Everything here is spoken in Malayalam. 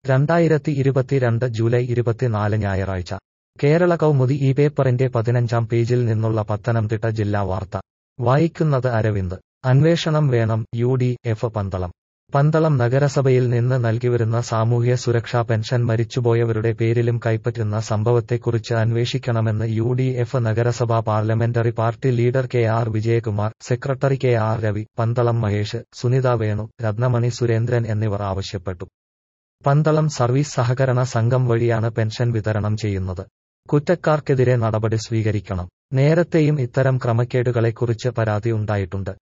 രണ്ടായിരത്തി ഇരുപത്തിരണ്ട് ജൂലൈ ഇരുപത്തിനാല് ഞായറാഴ്ച കേരള കൗമുദി ഈ പേപ്പറിന്റെ പതിനഞ്ചാം പേജിൽ നിന്നുള്ള പത്തനംതിട്ട ജില്ലാ വാർത്ത വായിക്കുന്നത് അരവിന്ദ് അന്വേഷണം വേണം U D F Pandalam Pandalam നഗരസഭയിൽ നിന്ന് നൽകിവരുന്ന സാമൂഹ്യ സുരക്ഷാ പെൻഷൻ മരിച്ചുപോയവരുടെ പേരിലും കൈപ്പറ്റുന്ന സംഭവത്തെക്കുറിച്ച് അന്വേഷിക്കണമെന്ന് യു ഡി എഫ് നഗരസഭാ parliamentary party leader K R Vijayakumar secretary K R Ravi Pandalam Mahesh Sunitha Venu Ratnamani Surendran എന്നിവർ ആവശ്യപ്പെട്ടു പന്തളം സർവീസ് സഹകരണ സംഘം വഴിയാണ് പെൻഷൻ വിതരണം ചെയ്യുന്നത് കുറ്റക്കാർക്കെതിരെ നടപടി സ്വീകരിക്കണം നേരത്തെയും ഇത്തരം ക്രമക്കേടുകളെക്കുറിച്ച് പരാതി ഉണ്ടായിട്ടുണ്ട്